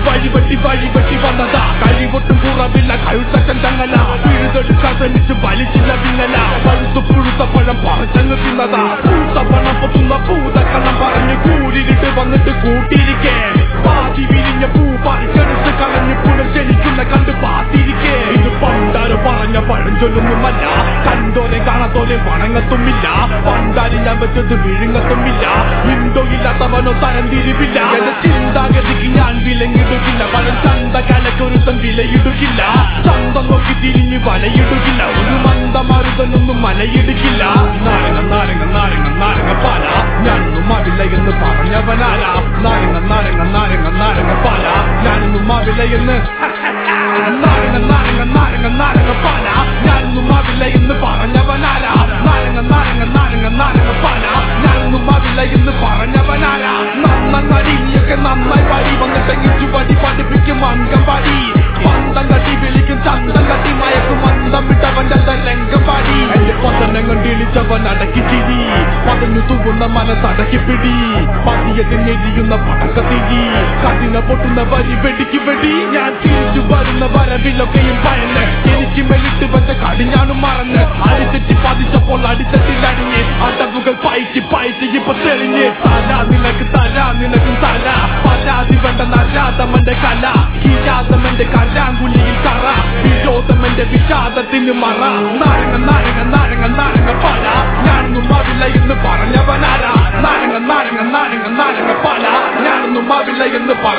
വഴിവെട്ടി വഴിവെട്ടി വന്നതാ കഴിവൊട്ടും കുറവില്ല കഴുത്തച്ഛൻ തങ്ങല പിഴുതെടുക്കാൻ ശ്രമിച്ച് വലിച്ചില്ല വിങ്ങല പഴുത്തു പുഴുത്ത പഴം പറിച്ചങ്ങ് തിന്നതാ പൂത്ത പണം പൊത്തുന്ന പൂതക്കള്ളം പറഞ്ഞ് കൂരിട്ട് വന്നിട്ട് കൂട്ടിയിരിക്കേ പാതി വിരിഞ്ഞ പൂ പറിച്ചെടുത്ത് കളഞ്ഞ് പുനർജനിക്കുന്ന കണ്ട് പാത്തിരിക്കേ ഇത് പണ്ടാര് പറഞ്ഞ പഴഞ്ചൊല്ലൊന്നുമല്ല കണ്ടോനെ കാണാത്തോനെ വണങ്ങത്തുമില്ല പണ്ടാരി ഞാൻ വെച്ചത് വിഴുങ്ങത്തുമില്ല ഇന്തോ ഇല്ലാത്തവനോ തരംതിരിവില്ല എന്റെ ചിന്താഗതിക്ക് ഞാൻ വിലങ്ങിടുകില്ല പഴം ചന്ത കലക്കൊരുത്തം വിലയിടുകില്ല ചന്തം നോക്കി തിരിഞ്ഞ് വലയിടുകില്ല ഒരു മന്ദമരുതനൊന്നും മലയിടുകില്ല നാരങ്ങ നാരങ്ങ നാരങ്ങ നാരങ്ങ പാല ഞാനൊന്നും ആവില്ല എന്ന് പറഞ്ഞവനാല നാരങ്ങ നാരങ്ങ നാരങ്ങ നാരങ്ങ പാല ഞാനൊന്നും ആവില്ല എന്ന് നാരങ്ങ നാരങ്ങ നാരങ്ങ നാരങ്ങ പാല ഞാനൊന്നും ആവില്ല എന്ന് പറഞ്ഞവനാല നാരങ്ങ നാരങ്ങ നാരങ്ങ നാരങ്ങ പാല ഞാനൊന്നും ആവില്ല എന്ന് പറഞ്ഞവനാല നന്നങ്ങടി നീയൊക്കെ നന്നായി പാടി വന്നിട്ടെങ്കിൽ ചുവടി പഠിപ്പിക്കും അംഗൻവാടി പന്തം കട്ടി വിളിക്കും ചന്തം കട്ടി മയക്കും മന്ദം വിട്ടവന്റെ രംഗം പാടി എന്റെ പതനം കണ്ടിളിച്ചവൻ അടക്കി ചിരി പതഞ്ഞു തൂകുന്ന മനസ്സടക്കി പിടി പതിയത്തിൽ നെരിയുന്ന പടക്കത്തിരി കതിന പൊട്ടുന്ന വരി വെടിക്ക് വെടി ഞാൻ തിരിച്ചു വരുന്ന വരവിലൊക്കെയും ഭയന്ന് എനിക്ക് മെലിട്ട് വെച്ച കടിഞ്ഞാനും മറന്ന് അടിച്ചെറ്റി പതിച്ചപ്പോൾ അടിച്ചത്തിൽ അടിഞ്ഞ് അടവുകൾ പയറ്റി പയറ്റി ഇപ്പൊ തെളിഞ്ഞ് തല നിനക്ക് തല നിനക്കും തല പരാതി വേണ്ട നരാതമന്റെ കല കിരാതമന്റെ കലാങ്കുലിയിൽ കറ വിരോധമന്റെ വിഷാദത്തിന് മറ നാരങ്ങ നാരങ്ങ നാരങ്ങ നാരങ്ങ പാല ഞാനൊന്നും ആവില്ല എന്ന് പറഞ്ഞവനാര നാരങ്ങ നാരങ്ങ നാരങ്ങ നാരങ്ങ പാല ഞാനൊന്നും ആവില്ല എന്ന് പറ